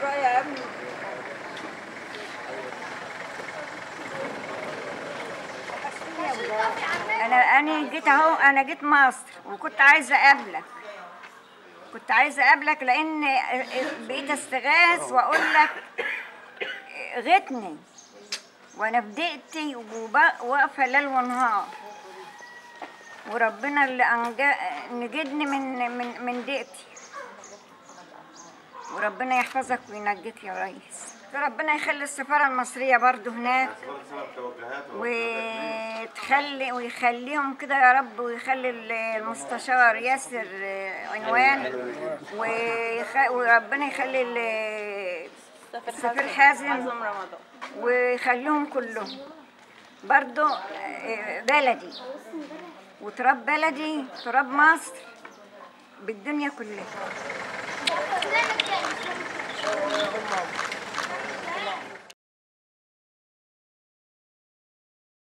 ورايا يا ابني انا انا جيت اهو انا جيت مصر وكنت عايزه اقابلك كنت عايزه اقابلك لان بقيت استغاث واقول لك غتني وانا في دقتي وب- واقفه ليل ونهار وربنا اللي أنجا نجدني من من من دقتي وربنا يحفظك وينجيك يا ريس ربنا يخلي السفارة المصرية برضو هناك وتخلي ويخليهم كده يا رب ويخلي ال- المستشار ياسر عنوان ويخ... وربنا يخلي ال- السفير حازم رمضان ويخليهم كلهم برضو آه، بلدي وتراب بلدي تراب مصر بالدنيا كلها